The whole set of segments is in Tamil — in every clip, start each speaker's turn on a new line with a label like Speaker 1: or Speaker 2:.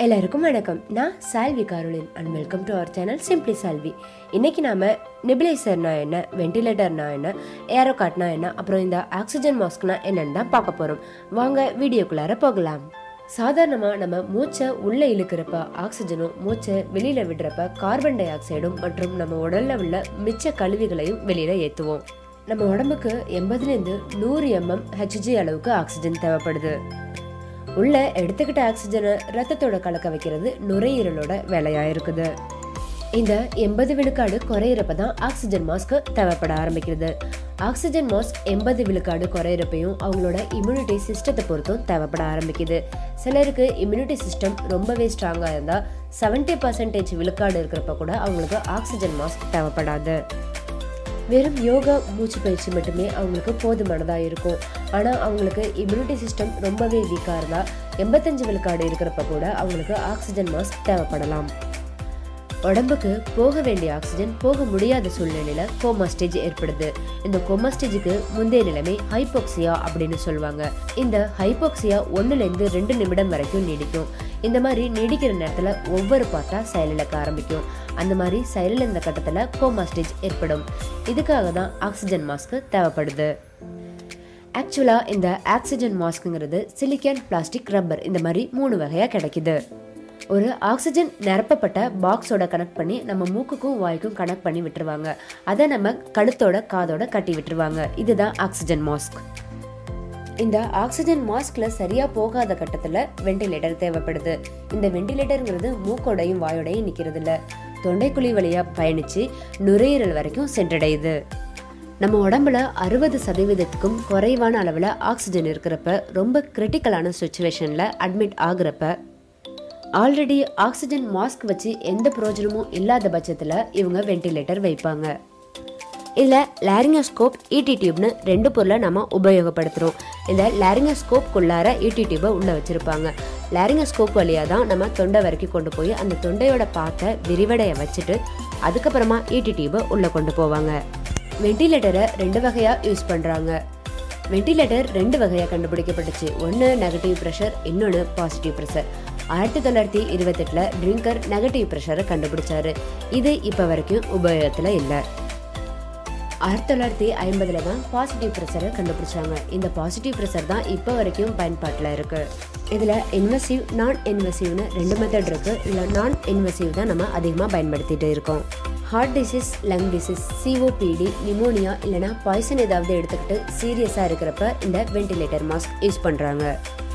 Speaker 1: எல்லாருக்கும் வணக்கம் நான் Salvi Caroline and welcome to our channel simply Salvi இன்னைக்கு நாம நெபிலைசர்னா என்ன வென்டிலேட்டர்னா என்ன ஏரோகாட்னா என்ன அப்புறம் இந்த ஆக்சிஜன் மாஸ்க்னா என்னன்னு தான் பார்க்க போறோம் வாங்க வீடியோக்குள்ளார போகலாம் சாதாரணமா நம்ம மூச்சை உள்ள இழுக்கிறப்ப ஆக்சிஜனும் மூச்சை வெளியில விடுறப்ப கார்பன் டை ஆக்சைடும் மற்றும் நம்ம உடல்ல உள்ள மிச்ச கழிவுகளையும் வெளியில ஏத்துவோம் நம்ம உடம்புக்கு எண்பதுலேருந்து நூறு எம்எம் ஹெச்ஜி அளவுக்கு ஆக்சிஜன் தேவைப்படுது உள்ள எடுத்துக்கிட்ட ஆக்சிஜனை ரத்தத்தோட கலக்க வைக்கிறது நுரையீரலோட வேலையா இருக்குது இந்த எண்பது விழுக்காடு குறையிறப்ப தான் ஆக்சிஜன் மாஸ்க் தேவைப்பட ஆரம்பிக்கிறது ஆக்சிஜன் மாஸ்க் எண்பது விழுக்காடு குறையிறப்பையும் அவங்களோட இம்யூனிட்டி சிஸ்டத்தை பொறுத்தும் தேவைப்பட ஆரம்பிக்குது சிலருக்கு இம்யூனிட்டி சிஸ்டம் ரொம்பவே ஸ்ட்ராங்காக இருந்தால் செவன்டி பர்சன்டேஜ் விழுக்காடு இருக்கிறப்ப கூட அவங்களுக்கு ஆக்சிஜன் மாஸ்க் தேவைப்படாது வெறும் யோகா மூச்சு பயிற்சி மட்டுமே அவங்களுக்கு போதுமானதாக இருக்கும் ஆனால் அவங்களுக்கு இம்யூனிட்டி சிஸ்டம் ரொம்பவே வீக்காக இருந்தால் எண்பத்தஞ்சு விழுக்காடு இருக்கிறப்ப கூட அவங்களுக்கு ஆக்சிஜன் மாஸ்க் தேவைப்படலாம் உடம்புக்கு போக வேண்டிய ஆக்சிஜன் போக முடியாத சூழ்நிலையில கோமா ஸ்டேஜ் ஏற்படுது இந்த கோமா ஸ்டேஜுக்கு முந்தைய நிலைமை ஹைபோக்சியா அப்படின்னு சொல்லுவாங்க இந்த ஹைபோக்சியா ஒண்ணுல இருந்து ரெண்டு நிமிடம் வரைக்கும் நீடிக்கும் இந்த மாதிரி நீடிக்கிற நேரத்துல ஒவ்வொரு பார்ட்டா செயலிழக்க ஆரம்பிக்கும் அந்த மாதிரி செயலிழந்த கட்டத்துல கோமா ஸ்டேஜ் ஏற்படும் இதுக்காக தான் ஆக்சிஜன் மாஸ்க் தேவைப்படுது ஆக்சுவலா இந்த ஆக்சிஜன் மாஸ்க்குங்கிறது சிலிக்கான் பிளாஸ்டிக் ரப்பர் இந்த மாதிரி மூணு வகையா கிடைக்குது ஒரு ஆக்சிஜன் நிரப்பப்பட்ட பாக்ஸோட கனெக்ட் பண்ணி நம்ம மூக்குக்கும் வாய்க்கும் கனெக்ட் பண்ணி விட்டுருவாங்க அதை நம்ம கழுத்தோட காதோட கட்டி விட்டுருவாங்க இதுதான் ஆக்சிஜன் மாஸ்க் இந்த ஆக்சிஜன் மாஸ்க்ல சரியா போகாத கட்டத்துல வெண்டிலேட்டர் தேவைப்படுது இந்த வெண்டிலேட்டருங்கிறது மூக்கோடையும் வாயோடையும் நிக்கிறது இல்ல தொண்டைக்குழி வழியா பயணிச்சு நுரையீரல் வரைக்கும் சென்றடையுது நம்ம உடம்புல அறுபது சதவீதத்துக்கும் குறைவான அளவில் ஆக்சிஜன் இருக்கிறப்ப ரொம்ப கிரிட்டிக்கலான சுச்சுவேஷனில் அட்மிட் ஆகுறப்ப ஆல்ரெடி ஆக்சிஜன் மாஸ்க் வச்சு எந்த பிரயோஜனமும் இல்லாத பட்சத்தில் இவங்க வெண்டிலேட்டர் வைப்பாங்க இதில் லேரிங்கோஸ்கோப் ஈடி டியூப்னு ரெண்டு பொருளை நம்ம உபயோகப்படுத்துகிறோம் இந்த லேரிங்கோஸ்கோப்குள்ளார ஈடி டியூபை உள்ளே வச்சுருப்பாங்க லேரிங்கோஸ்கோப் வழியாக தான் நம்ம தொண்டை வரைக்கும் கொண்டு போய் அந்த தொண்டையோட பாத்தை விரிவடைய வச்சுட்டு அதுக்கப்புறமா ஈடி டியூபை உள்ளே கொண்டு போவாங்க வெண்டிலேட்டரை ரெண்டு வகையாக யூஸ் பண்ணுறாங்க வெண்டிலேட்டர் ரெண்டு வகையாக கண்டுபிடிக்கப்பட்டுச்சு ஒன்று நெகட்டிவ் ப்ரெஷர் இன்னொன்று பாசிட்டிவ் ப்ரெஷர் ஆயிரத்தி தொள்ளாயிரத்தி இருபத்தெட்டில் ட்ரிங்கர் நெகட்டிவ் ப்ரெஷரை கண்டுபிடிச்சாரு இது இப்போ வரைக்கும் உபயோகத்தில் இல்லை ஆயிரத்தி தொள்ளாயிரத்தி ஐம்பதுல தான் பாசிட்டிவ் ப்ரெஷரை கண்டுபிடிச்சாங்க இந்த பாசிட்டிவ் ப்ரெஷர் தான் இப்போ வரைக்கும் பயன்பாட்டில் இருக்கு இதில் இன்வெசிவ் நான் இன்வெசிவ்னு ரெண்டு மெத்தட் இருக்கு இல்லை நான் இன்வெசிவ் தான் நம்ம அதிகமாக பயன்படுத்திட்டு இருக்கோம் heart disease lung disease COPD pneumonia இல்லைனா பாய்சன் ஏதாவது எடுத்துக்கிட்டு சீரியஸாக இருக்கிறப்ப இந்த வென்டிலேட்டர் மாஸ்க் யூஸ் பண்ணுறாங்க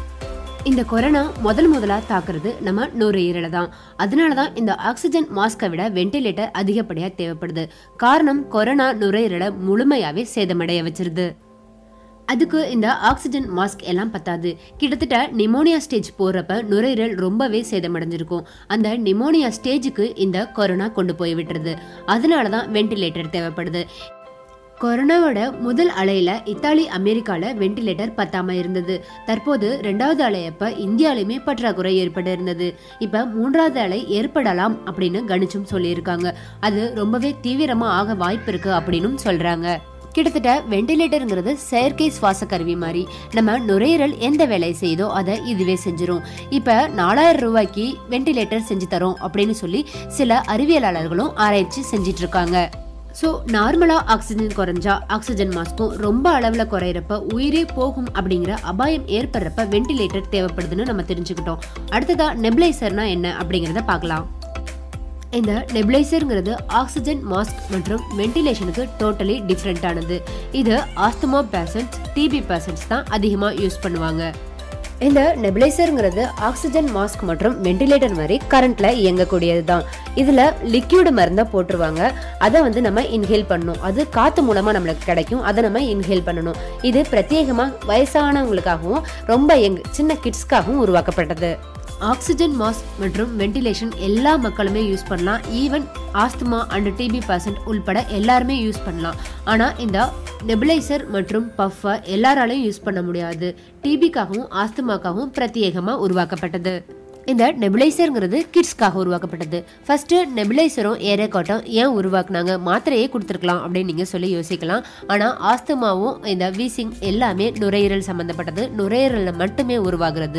Speaker 1: இந்த கொரோனா முதல் முதலா தாக்குறது நம்ம நுரையீரலை தான் அதனால தான் இந்த ஆக்சிஜன் மாஸ்கை விட வென்டிலேட்டர் அதிகப்படியாக தேவைப்படுது காரணம் கொரோனா நுரையீரலை முழுமையாவே சேதமடைய வச்சிருது அதுக்கு இந்த ஆக்சிஜன் மாஸ்க் எல்லாம் பத்தாது கிட்டத்தட்ட நிமோனியா ஸ்டேஜ் போறப்ப நுரையீரல் ரொம்பவே சேதமடைஞ்சிருக்கும் அந்த நிமோனியா ஸ்டேஜுக்கு இந்த கொரோனா கொண்டு போய் விட்டுருது அதனால தான் வென்டிலேட்டர் தேவைப்படுது கொரோனாவோட முதல் அலையில இத்தாலி அமெரிக்கால வென்டிலேட்டர் பத்தாம இருந்தது தற்போது ரெண்டாவது அலையப்ப இந்தியாலையுமே பற்றாக்குறை ஏற்பட்டு இருந்தது இப்ப மூன்றாவது அலை ஏற்படலாம் அப்படின்னு கணிச்சும் சொல்லியிருக்காங்க அது ரொம்பவே தீவிரமா ஆக வாய்ப்பு இருக்கு அப்படின்னு சொல்றாங்க கிட்டத்தட்ட வெண்டிலேட்டருங்கிறது செயற்கை சுவாச கருவி மாதிரி நம்ம நுரையீரல் எந்த வேலை செய்யுதோ அதை இதுவே செஞ்சிரும் இப்ப நாலாயிரம் ரூபாய்க்கு வெண்டிலேட்டர் செஞ்சு தரோம் அப்படின்னு சொல்லி சில அறிவியலாளர்களும் ஆராய்ச்சி செஞ்சிட்டு இருக்காங்க ஸோ நார்மலாக ஆக்சிஜன் குறைஞ்சா ஆக்சிஜன் மாஸ்க்கும் ரொம்ப அளவில் குறையிறப்ப உயிரே போகும் அப்படிங்கிற அபாயம் ஏற்படுறப்ப வென்டிலேட்டர் தேவைப்படுதுன்னு நம்ம தெரிஞ்சுக்கிட்டோம் அடுத்ததா நெபிளைசர்னா என்ன அப்படிங்கிறத பார்க்கலாம் இந்த நெபிளைசருங்கிறது ஆக்சிஜன் மாஸ்க் மற்றும் வென்டிலேஷனுக்கு டோட்டலி டிஃப்ரெண்டானது இது ஆஸ்துமா பேஷண்ட்ஸ் டிபி பேஷண்ட்ஸ் தான் அதிகமாக யூஸ் பண்ணுவாங்க இந்த நெபிளைசருங்கிறது ஆக்சிஜன் மாஸ்க் மற்றும் வென்டிலேட்டர் மாதிரி கரண்ட்ல இயங்கக்கூடியது தான் இதுல லிக்யூடு மருந்தை போட்டுருவாங்க அதை வந்து நம்ம இன்ஹேல் பண்ணணும் அது காத்து மூலமா நம்மளுக்கு கிடைக்கும் அதை நம்ம இன்ஹேல் பண்ணணும் இது பிரத்யேகமா வயசானவங்களுக்காகவும் ரொம்ப யங் சின்ன கிட்ஸ்க்காகவும் உருவாக்கப்பட்டது ஆக்சிஜன் மாஸ்க் மற்றும் வென்டிலேஷன் எல்லா மக்களுமே யூஸ் பண்ணலாம் even asthma and TB patient உள்பட எல்லாருமே யூஸ் பண்ணலாம் ஆனால் இந்த நெபுலைசர் மற்றும் பஃபை எல்லாராலையும் யூஸ் பண்ண முடியாது டிபிக்காகவும் ஆஸ்துமாக்காகவும் பிரத்யேகமாக உருவாக்கப்பட்டது இந்த நெபுலைசருங்கிறது கிட்ஸ்க்காக உருவாக்கப்பட்டது ஃபர்ஸ்ட் நெபுலைசரும் ஏரேக்காட்டம் ஏன் உருவாக்குனாங்க மாத்திரையே கொடுத்துருக்கலாம் அப்படின்னு நீங்க சொல்லி யோசிக்கலாம் ஆனா ஆஸ்துமாவும் இந்த வீசிங் எல்லாமே நுரையீரல் சம்பந்தப்பட்டது நுரையீரல்ல மட்டுமே உருவாகிறது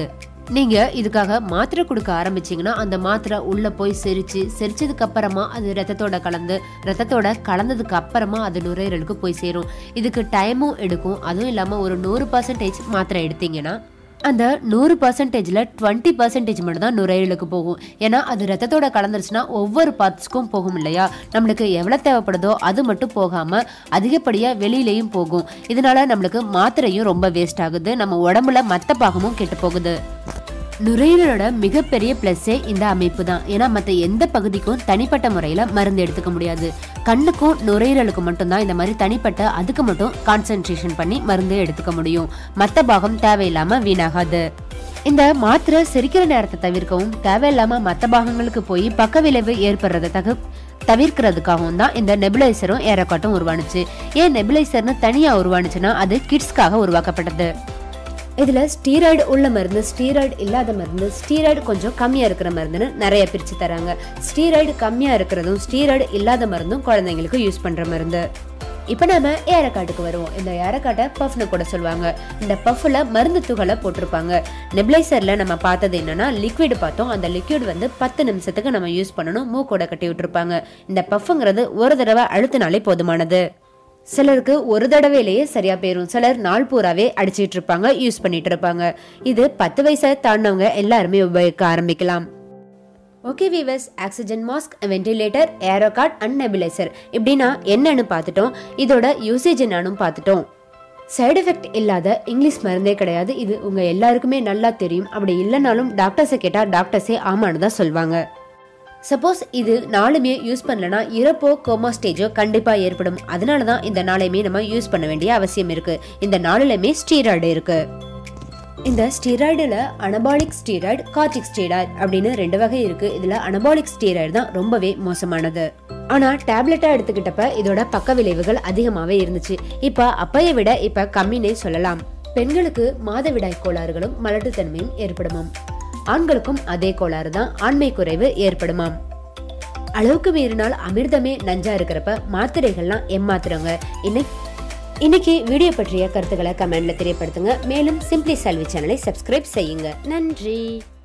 Speaker 1: நீங்க இதுக்காக மாத்திரை கொடுக்க ஆரம்பிச்சீங்கன்னா அந்த மாத்திரை உள்ள போய் செரிச்சு செரிச்சதுக்கு அப்புறமா அது ரத்தத்தோட கலந்து ரத்தத்தோட கலந்ததுக்கு அப்புறமா அது நுரையீரலுக்கு போய் சேரும் இதுக்கு டைமும் எடுக்கும் அதுவும் இல்லாம ஒரு நூறு பர்சன்டேஜ் மாத்திரை எடுத்தீங்கன்னா அந்த நூறு பர்சன்டேஜில் டுவெண்ட்டி பர்சன்டேஜ் மட்டும் தான் நுரையீரலுக்கு போகும் ஏன்னா அது ரத்தத்தோட கலந்துருச்சுன்னா ஒவ்வொரு பார்ட்ஸ்க்கும் போகும் இல்லையா நம்மளுக்கு எவ்வளோ தேவைப்படுதோ அது மட்டும் போகாமல் அதிகப்படியாக வெளியிலையும் போகும் இதனால நம்மளுக்கு மாத்திரையும் ரொம்ப வேஸ்ட் ஆகுது நம்ம உடம்புல மற்ற பாகமும் கெட்டு போகுது நுரையீரலோட மிகப்பெரிய ப்ளஸ்ஸே இந்த அமைப்பு தான் ஏன்னா மற்ற எந்த பகுதிக்கும் தனிப்பட்ட முறையில் மருந்து எடுத்துக்க முடியாது கண்ணுக்கும் நுரையீரலுக்கும் மட்டும்தான் இந்த மாதிரி தனிப்பட்ட அதுக்கு மட்டும் கான்சென்ட்ரேஷன் பண்ணி மருந்து எடுத்துக்க முடியும் மற்ற பாகம் தேவையில்லாம வீணாகாது இந்த மாத்திரை செரிக்கிற நேரத்தை தவிர்க்கவும் தேவையில்லாம மற்ற பாகங்களுக்கு போய் பக்க விளைவு ஏற்படுறதை தக தவிர்க்கிறதுக்காகவும் தான் இந்த நெபுலைசரும் ஏறக்காட்டும் உருவானுச்சு ஏன் நெபுலைசர்னு தனியா உருவானுச்சுன்னா அது கிட்ஸ்க்காக உருவாக்கப்பட்டது இதுல ஸ்டீராய்டு உள்ள மருந்து ஸ்டீராய்டு இல்லாத மருந்து ஸ்டீராய்டு கொஞ்சம் கம்மியா இருக்கிற மருந்துன்னு நிறைய பிரிச்சு தராங்க ஸ்டீராய்டு கம்மியா இருக்கிறதும் ஸ்டீராய்டு இல்லாத மருந்தும் குழந்தைங்களுக்கு யூஸ் பண்ற மருந்து இப்போ நம்ம ஏரக்காட்டுக்கு வருவோம் இந்த ஏரக்காட்டை பஃப்னு கூட சொல்லுவாங்க இந்த பஃப்ல மருந்து துகளை போட்டிருப்பாங்க நெபிளைசர்ல நம்ம பார்த்தது என்னன்னா லிக்விட் பார்த்தோம் அந்த லிக்விட் வந்து பத்து நிமிஷத்துக்கு நம்ம யூஸ் பண்ணணும் மூக்கோட கட்டி விட்டுருப்பாங்க இந்த பஃப்ங்கிறது ஒரு தடவை அழுத்தினாலே போதுமானது சிலருக்கு ஒரு தடவையிலேயே சரியா போயிரும் சிலர் நாள் பூராவே அடிச்சிட்டு இருப்பாங்க யூஸ் பண்ணிட்டு இருப்பாங்க இது பத்து வயசை தாண்டினவங்க எல்லாருமே உபயோகிக்க ஆரம்பிக்கலாம் okay viewers oxygen mask ventilator aerocard and nebulizer இப்படின்னா என்னன்னு பார்த்துட்டோம் இதோட யூசேஜ் என்னன்னு பார்த்துட்டோம் சைடு எஃபெக்ட் இல்லாத இங்கிலீஷ் மருந்தே கிடையாது இது உங்க எல்லாருக்குமே நல்லா தெரியும் அப்படி இல்லைனாலும் டாக்டர்ஸை கேட்டா டாக்டர்ஸே ஆமான்னு தான் சொல்வாங்க சப்போஸ் இது நாளுமே யூஸ் பண்ணலனா இறப்போ கோமா ஸ்டேஜோ கண்டிப்பா ஏற்படும் அதனால தான் இந்த நாளையுமே நம்ம யூஸ் பண்ண வேண்டிய அவசியம் இருக்கு இந்த நாளிலுமே ஸ்டீராய்டு இருக்கு இந்த ஸ்டீராய்டுல அனபாலிக் ஸ்டீராய்டு கார்டிக் ஸ்டீராய்டு அப்படின்னு ரெண்டு வகை இருக்கு இதுல அனபாலிக் ஸ்டீராய்டு தான் ரொம்பவே மோசமானது ஆனா டேப்லெட்டா எடுத்துக்கிட்டப்ப இதோட பக்க விளைவுகள் அதிகமாவே இருந்துச்சு இப்ப அப்பைய விட இப்ப கம்மினே சொல்லலாம் பெண்களுக்கு மாதவிடாய் கோளாறுகளும் மலட்டுத்தன்மையும் ஏற்படுமாம் ஆண்களுக்கும் அதே கோளாறு தான் ஆண்மை குறைவு ஏற்படுமாம் அளவுக்கு மீறினால் அமிர்தமே நஞ்சா இருக்கிறப்ப மாத்திரைகள்லாம் ஏமாத்துறவங்க இன்னைக்கு இன்னைக்கு வீடியோ பற்றிய கருத்துக்களை கமெண்ட்ல தெரியப்படுத்துங்க மேலும் சிம்பிளி சல்வி சேனலை சப்ஸ்கிரைப் செய்யுங்க நன்றி